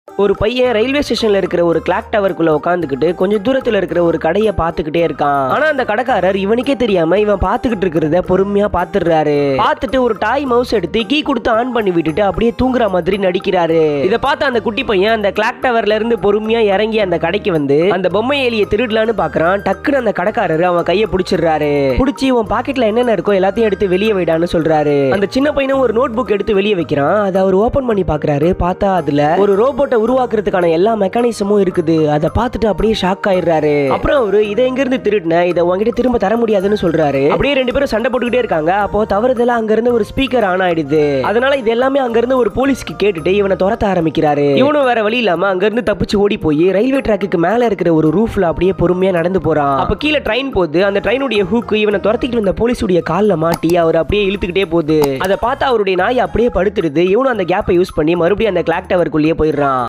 ஒரு பையன் ரயில்வே ஸ்டேஷன்ல இருக்கிற ஒரு கிளாக் டவருக்குள்ள உட்காந்துக்கிட்டு கொஞ்சம் தூரத்துல இருக்கிற ஒரு கடையை பார்த்துக்கிட்டே இருக்கான் ஆனா அந்த கடைக்காரர் இவனுக்கே தெரியாம இவன் பார்த்துக்கிட்டு இருக்கிறத பொறுமையா பார்த்துடுறாரு பார்த்துட்டு ஒரு டாய் மவுஸ் எடுத்து கீ கொடுத்து ஆன் பண்ணி விட்டுட்டு அப்படியே தூங்குற மாதிரி நடிக்கிறாரு இதை பார்த்து அந்த குட்டி பையன் அந்த கிளாக் டவர்ல இருந்து பொறுமையா இறங்கி அந்த கடைக்கு வந்து அந்த பொம்மை எலியை திருடலான்னு பாக்குறான் டக்குன்னு அந்த கடைக்காரர் அவன் கையை பிடிச்சிடுறாரு பிடிச்சி உன் பாக்கெட்ல என்னென்ன இருக்கோ எல்லாத்தையும் எடுத்து வெளியே வைடான்னு சொல்றாரு அந்த சின்ன பையனும் ஒரு நோட் புக் எடுத்து வெளியே வைக்கிறான் அதை அவர் ஓபன் பண்ணி பாக்குறாரு பார்த்தா அதுல ஒரு ரோபோட்டை உருவாக்குறதுக்கான எல்லா மெக்கானிசமும் இருக்குது அதை பார்த்துட்டு அப்படியே ஷாக் ஆயிடுறாரு அப்புறம் அவரு இதை எங்க இருந்து திருடின இதை உங்ககிட்ட திரும்ப தர முடியாதுன்னு சொல்றாரு அப்படியே ரெண்டு பேரும் சண்டை போட்டுக்கிட்டே இருக்காங்க அப்போ தவறுதலா அங்க இருந்து ஒரு ஸ்பீக்கர் ஆன் ஆயிடுது அதனால இது எல்லாமே அங்க இருந்து ஒரு போலீஸ்க்கு கேட்டுட்டு இவனை துரத்த ஆரம்பிக்கிறாரு இவனும் வேற வழி இல்லாம அங்க இருந்து தப்பிச்சு ஓடி போய் ரயில்வே ட்ராக்குக்கு மேல இருக்கிற ஒரு ரூஃப்ல அப்படியே பொறுமையா நடந்து போறான் அப்ப கீழே ட்ரெயின் போகுது அந்த ட்ரெயினுடைய ஹூக்கு இவனை துரத்திக்கிட்டு வந்த போலீஸுடைய கால்ல மாட்டி அவர் அப்படியே இழுத்துக்கிட்டே போகுது அதை பார்த்து அவருடைய நாய் அப்படியே படுத்துடுது இவனும் அந்த கேப்பை யூஸ் பண்ணி மறுபடியும் அந்த கிளாக் டவருக்குள்ளேயே போயிடுறான்